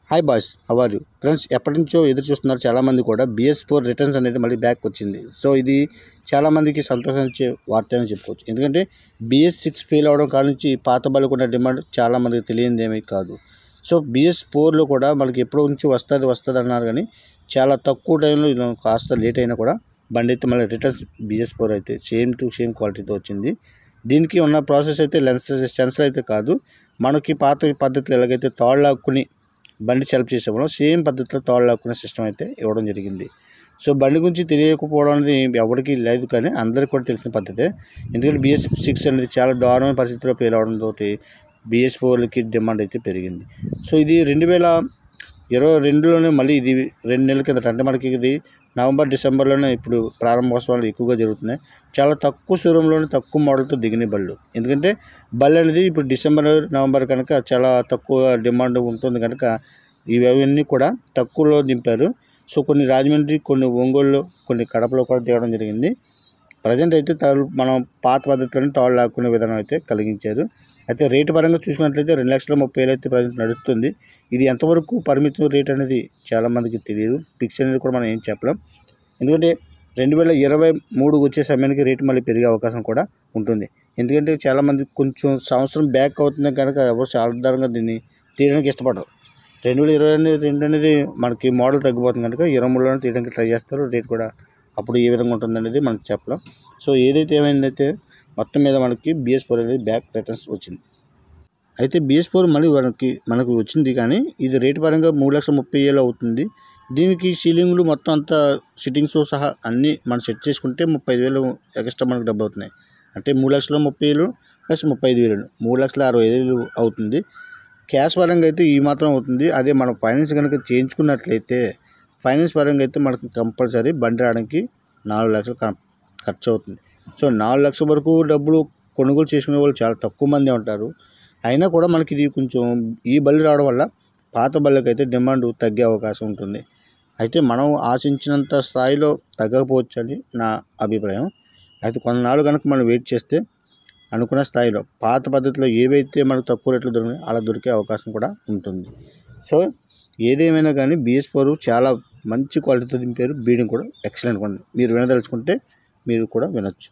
hi boys how are you friends ఎప్పటి నుంచో ఎదురు చూస్తున్నారు చాలామంది కూడా బిఎస్ ఫోర్ రిటర్న్స్ అనేది మళ్ళీ బ్యాక్ వచ్చింది సో ఇది చాలామందికి సంతోషించే వార్త అని చెప్పుకోవచ్చు ఎందుకంటే బిఎస్ సిక్స్ ఫెయిల్ అవడం కాడ నుంచి పాత బళ్ళకు ఉన్న డిమాండ్ చాలామందికి తెలియనిది ఏమీ కాదు సో బిఎస్ ఫోర్లో కూడా మనకి ఎప్పటి నుంచి వస్తుంది వస్తుంది అన్నారు కానీ చాలా తక్కువ టైంలో ఇలా కాస్త లేట్ అయినా కూడా బండి అయితే మళ్ళీ రిటర్న్స్ బిఎస్ ఫోర్ అయితే సేమ్ టు సేమ్ క్వాలిటీతో వచ్చింది దీనికి ఉన్న ప్రాసెస్ అయితే లెన్స్ సెన్సర్ అయితే కాదు మనకి పాత పద్ధతిలో ఎలాగైతే తాళ్ళు లాక్కుని బండి సెల్ఫ్ చేసేవాళ్ళం సేమ్ పద్ధతిలో తాళ్ళు లాక్కునే సిస్టమ్ అయితే ఇవ్వడం జరిగింది సో బండి గురించి తెలియకపోవడం అనేది ఎవరికి లేదు కానీ అందరికీ కూడా తెలిసిన పద్ధతే ఎందుకంటే బిఎస్ సిక్స్ అనేది చాలా దారుణమైన పరిస్థితిలో ఫెయిల్ అవడంతో బిఎస్ ఫోర్లకి డిమాండ్ అయితే పెరిగింది సో ఇది రెండు వేల ఇరవై రెండులోనే మళ్ళీ ఇది రెండు నెలల కిందట అంటే మనకి ఇది నవంబర్ డిసెంబర్లోనే ఇప్పుడు ప్రారంభోత్సవాలు ఎక్కువగా జరుగుతున్నాయి చాలా తక్కువ షోరూంలోనే తక్కువ మోడల్తో దిగిన బళ్ళు ఎందుకంటే బళ్ళు అనేది ఇప్పుడు డిసెంబర్ నవంబర్ కనుక చాలా తక్కువ డిమాండ్ ఉంటుంది కనుక ఇవన్నీ కూడా తక్కువలో దింపారు సో కొన్ని రాజమండ్రి కొన్ని ఒంగోలు కొన్ని కడపలో కూడా దిగడం జరిగింది ప్రజెంట్ అయితే తాళ్ళు మనం పాత పద్ధతిలోనే తాళ్ళు లాక్కునే విధానం అయితే కలిగించారు అయితే రేటు పరంగా చూసుకున్నట్లయితే రెండు లక్షల ముప్పై వేలు అయితే ప్రజెంట్ నడుస్తుంది ఇది ఎంతవరకు పరిమితం రేట్ అనేది చాలామందికి తెలియదు ఫిక్స్ అనేది కూడా మనం ఏం చెప్పలేం ఎందుకంటే రెండు వేల ఇరవై మూడు వచ్చే సమయానికి రేటు మళ్ళీ పెరిగే అవకాశం కూడా ఉంటుంది ఎందుకంటే చాలామంది కొంచెం సంవత్సరం బ్యాక్ అవుతుంది కనుక ఎవరు సాధారణంగా దీన్ని తీయడానికి ఇష్టపడరు రెండు వేల ఇరవై అనేది రెండు అనేది మనకి మోడల్ తగ్గిపోతుంది కనుక ఇరవై మూడులోనే తీయడానికి ట్రై చేస్తారు రేట్ కూడా అప్పుడు ఏ విధంగా ఉంటుంది అనేది మనకు చెప్పలేం సో ఏదైతే ఏమైందైతే మొత్తం మీద మనకి బిఎస్ ఫోర్ అనేది బ్యాక్ రిటర్న్స్ వచ్చింది అయితే బిఎస్ ఫోర్ మళ్ళీ మనకి మనకు వచ్చింది కానీ ఇది రేటు పరంగా మూడు లక్షల ముప్పై వేలు అవుతుంది దీనికి సీలింగ్లు మొత్తం అంతా సిట్టింగ్స్ సహా అన్నీ మనం సెట్ చేసుకుంటే ముప్పై ఐదు వేలు ఎక్స్ట్రా మనకు డబ్బు అవుతున్నాయి అంటే మూడు లక్షల ముప్పై వేలు ప్లస్ ముప్పై ఐదు వేలు మూడు లక్షల అరవై వేలు అవుతుంది క్యాష్ పరంగా అయితే ఈ మాత్రం అవుతుంది అదే మనం ఫైనాన్స్ కనుక చేయించుకున్నట్లయితే ఫైనాన్స్ పరంగా అయితే మనకి కంపల్సరీ బండి రావడానికి నాలుగు లక్షలు ఖర్చు అవుతుంది సో నాలుగు లక్షల వరకు డబ్బులు కొనుగోలు చేసుకునే వాళ్ళు చాలా తక్కువ మంది ఉంటారు అయినా కూడా మనకి ఇది కొంచెం ఈ బళ్ళు రావడం వల్ల పాత బళ్ళకి అయితే డిమాండ్ తగ్గే అవకాశం ఉంటుంది అయితే మనం ఆశించినంత స్థాయిలో తగ్గకపోవచ్చు అని నా అభిప్రాయం అయితే కొన్నాళ్ళు కనుక మనం వెయిట్ చేస్తే అనుకున్న స్థాయిలో పాత పద్ధతిలో ఏవైతే మనకు తక్కువ రేట్లు దొరికినాయో అలా దొరికే అవకాశం కూడా ఉంటుంది సో ఏదేమైనా కానీ బిఎస్ ఫోర్ చాలా మంచి క్వాలిటీతో దింపారు బీడింగ్ కూడా ఎక్సలెంట్గా ఉంది మీరు వినదలుచుకుంటే మీరు కూడా వినొచ్చు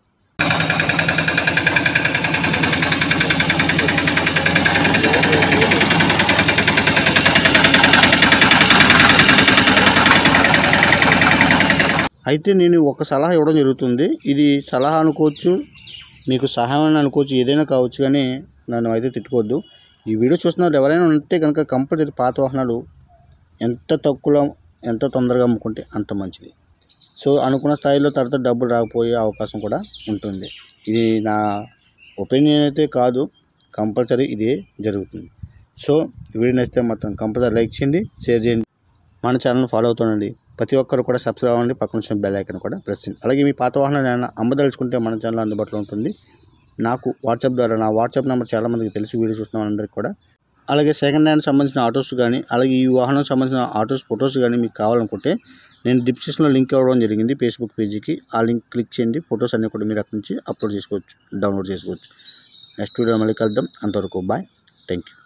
అయితే నేను ఒక సలహా ఇవ్వడం జరుగుతుంది ఇది సలహా అనుకోవచ్చు మీకు సహాయం అని అనుకోవచ్చు ఏదైనా కావచ్చు కానీ నన్ను అయితే తిట్టుకోవద్దు ఈ వీడియో చూస్తున్నారు ఎవరైనా ఉంటే కనుక కంపల్సరీ పాత వాహనాలు ఎంత తక్కువలో ఎంత తొందరగా అమ్ముకుంటే అంత మంచిది సో అనుకున్న స్థాయిలో తర్వాత డబ్బులు రాకపోయే అవకాశం కూడా ఉంటుంది ఇది నా ఒపీనియన్ అయితే కాదు కంపల్సరీ ఇదే జరుగుతుంది సో వీడియో నచ్చితే మాత్రం కంపల్సరీ లైక్ చేయండి షేర్ చేయండి మన ఛానల్ ఫాలో అవుతుండండి ప్రతి ఒక్కరు కూడా సబ్స్క్రైబ్ అవ్వండి పక్కన వచ్చిన బెల్ ఐకన్ కూడా ప్రెస్ చేయండి అలాగే మీ పాత వాహనాలు ఏమైనా అమ్మదలుచుకుంటే మన ఛానల్ అందుబాటులో ఉంటుంది నాకు వాట్సాప్ ద్వారా నా వాట్సాప్ నెంబర్ చాలామందికి తెలిసి వీడియో చూస్తున్న వాళ్ళందరికీ కూడా అలాగే సెకండ్ హ్యాండ్ సంబంధించిన ఆటోస్ కానీ అలాగే ఈ వాహనం సంబంధించిన ఆటోస్ ఫొటోస్ కానీ మీకు కావాలనుకుంటే నేను డిస్క్రిప్షన్లో లింక్ ఇవ్వడం జరిగింది ఫేస్బుక్ పేజీకి ఆ లింక్ క్లిక్ చేయండి ఫొటోస్ అన్నీ కూడా మీరు అక్కడి నుంచి అప్లోడ్ చేసుకోవచ్చు డౌన్లోడ్ చేసుకోవచ్చు నెక్స్ట్ వీడియో మళ్ళీ కలుద్దాం అంతవరకు బాయ్ థ్యాంక్ యూ